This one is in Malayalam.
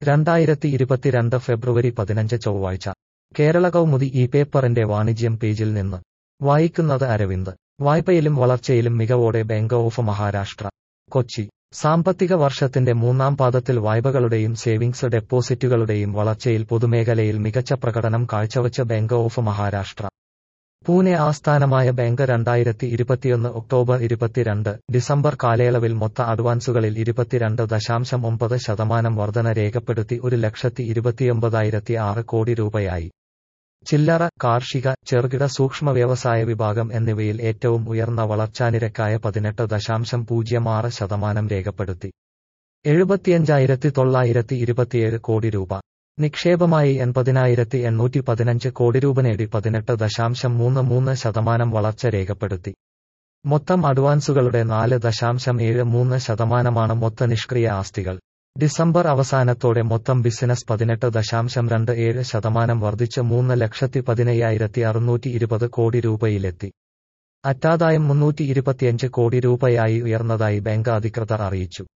രണ്ടായിരത്തി ഇരുപത്തിരണ്ട് ഫെബ്രുവരി പതിനഞ്ച് ചൊവ്വാഴ്ച കേരള കൗമുദി ഈ പേപ്പറിന്റെ വാണിജ്യം പേജിൽ നിന്ന് വായിക്കുന്നത് അരവിന്ദ് വായ്പയിലും വളർച്ചയിലും മികവോടെ ബാങ്ക് ഓഫ് മഹാരാഷ്ട്ര കൊച്ചി സാമ്പത്തിക വർഷത്തിന്റെ മൂന്നാം പാദത്തിൽ വായ്പകളുടെയും സേവിങ്സ് ഡെപ്പോസിറ്റുകളുടെയും വളർച്ചയിൽ പൊതുമേഖലയിൽ മികച്ച പ്രകടനം കാഴ്ചവച്ച ബാങ്ക് ഓഫ് മഹാരാഷ്ട്ര പൂനെ ആസ്ഥാനമായ ബാങ്ക് രണ്ടായിരത്തി ഇരുപത്തിയൊന്ന് ഒക്ടോബർ ഇരുപത്തിരണ്ട് ഡിസംബർ കാലയളവിൽ മൊത്ത അഡ്വാൻസുകളിൽ ഇരുപത്തിരണ്ട് ദശാംശം ഒമ്പത് ശതമാനം വർധന രേഖപ്പെടുത്തി ഒരു ലക്ഷത്തി ഇരുപത്തിയൊമ്പതായിരത്തി ആറ് കോടി രൂപയായി ചില്ലറ കാർഷിക ചെറുകിട സൂക്ഷ്മ വ്യവസായ വിഭാഗം എന്നിവയിൽ ഏറ്റവും ഉയർന്ന വളർച്ചാനിരക്കായ പതിനെട്ട് ദശാംശം പൂജ്യം ആറ് ശതമാനം രേഖപ്പെടുത്തി എഴുപത്തിയഞ്ചായിരത്തി തൊള്ളായിരത്തി ഇരുപത്തിയേഴ് കോടി രൂപ നിക്ഷേപമായി എൺപതിനായിരത്തി എണ്ണൂറ്റി പതിനഞ്ച് കോടി രൂപ നേടി പതിനെട്ട് ദശാംശം മൂന്ന് മൂന്ന് ശതമാനം വളർച്ച രേഖപ്പെടുത്തി മൊത്തം അഡ്വാൻസുകളുടെ നാല് ദശാംശം ഏഴ് മൂന്ന് ശതമാനമാണ് മൊത്ത നിഷ്ക്രിയ ആസ്തികൾ ഡിസംബർ അവസാനത്തോടെ മൊത്തം ബിസിനസ് പതിനെട്ട് ദശാംശം രണ്ട് ഏഴ് ശതമാനം വർദ്ധിച്ച് മൂന്ന് ലക്ഷത്തി പതിനയ്യായിരത്തി അറുന്നൂറ്റി ഇരുപത് കോടി രൂപയിലെത്തി അറ്റാദായം മുന്നൂറ്റി ഇരുപത്തിയഞ്ച് കോടി രൂപയായി ഉയർന്നതായി ബാങ്ക് അധികൃതർ അറിയിച്ചു